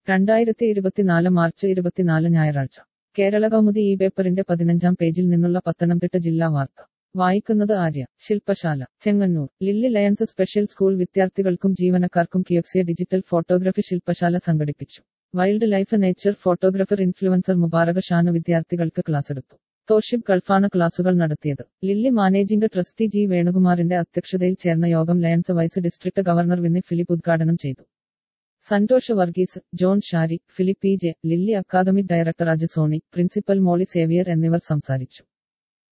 രണ്ടായിരത്തി ഇരുപത്തിനാല് മാർച്ച് ഇരുപത്തിനാല് ഞായറാഴ്ച കേരള കൗമുദി ഈ പേപ്പറിന്റെ പതിനഞ്ചാം പേജിൽ നിന്നുള്ള പത്തനംതിട്ട ജില്ലാ വാർത്ത വായിക്കുന്നത് ആര്യ ശില്പശാല Chengannur Lilly Lions special school വിദ്യാർത്ഥികൾക്കും ജീവനക്കാർക്കും കിയോക്സിയ ഡിജിറ്റൽ ഫോട്ടോഗ്രഫി ശില്പശാല സംഘടിപ്പിച്ചു wild life nature photographer influencer Mubaraka Shanu വിദ്യാർത്ഥികൾക്ക് ക്ലാസ് എടുത്തു തോഷിബ് ഗൾഫാണ് ക്ലാസുകൾ നടത്തിയത് ലില്ലി മാനേജിംഗ് ട്രസ്റ്റി ജി വേണുകുമാറിന്റെ അധ്യക്ഷതയിൽ ചേർന്ന യോഗം Lions vice district governor Winnie Philip ഉദ്ഘാടനം ചെയ്തു Santhosh Varghese John Shari Philip P J Lilly academic director അജ് സോണി പ്രിൻസിപ്പൽ മോളി സേവിയർ എന്നിവർ സംസാരിച്ചു